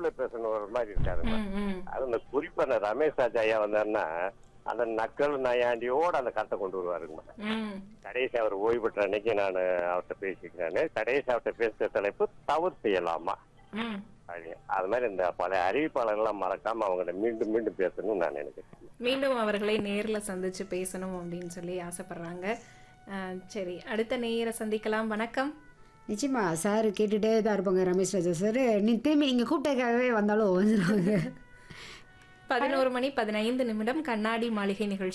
நக்கல்ல பேசணும் ஒரு மாதிரி இருக்காருங்க ம், ம். அது இந்த குறிப்பா அந்த ரமேஷ் ராஜ் ஐயா வந்தாருன்னா அந்த நக்கல் நயாண்டியோட அந்த கருத்தை கொண்டு வருவாருங்க ம். கடைசி அவர் ஓய்வு பெற்ற அன்னைக்கு நான் அவர்கிட்ட பேசிக்கிறேன் கடைசி அவர்கிட்ட பேசுற தலைப்பு தவறு செய்யலாமா ம். அப்படின்னு. அது மாதிரி இந்த பழைய அறிவிப்பாளர்கள்லாம் மறக்காம அவங்கள்ட்ட மீண்டும் மீண்டும் பேசணும்னு நான் நினைக்கிறேன் மீண்டும் அவர்களை நேர்ல சந்திச்சு பேசணும் அப்படின்னு சொல்லி ஆசைப்படுறாங்க அஹ், சரி அடுத்த நேயரை சந்திக்கலாம் வணக்கம் நிச்சயமா சார் கேட்டுட்டே தான் இருப்பாங்க ரமேஷ் ராஜா சார் நீ திரும்பி நீங்கள் கூப்பிட்டதுக்காகவே வந்தாலும் வந்துடுவாங்க பதினோரு மணி பதினைந்து நிமிடம் கண்ணாடி மாளிகை நிகழ்ச்சி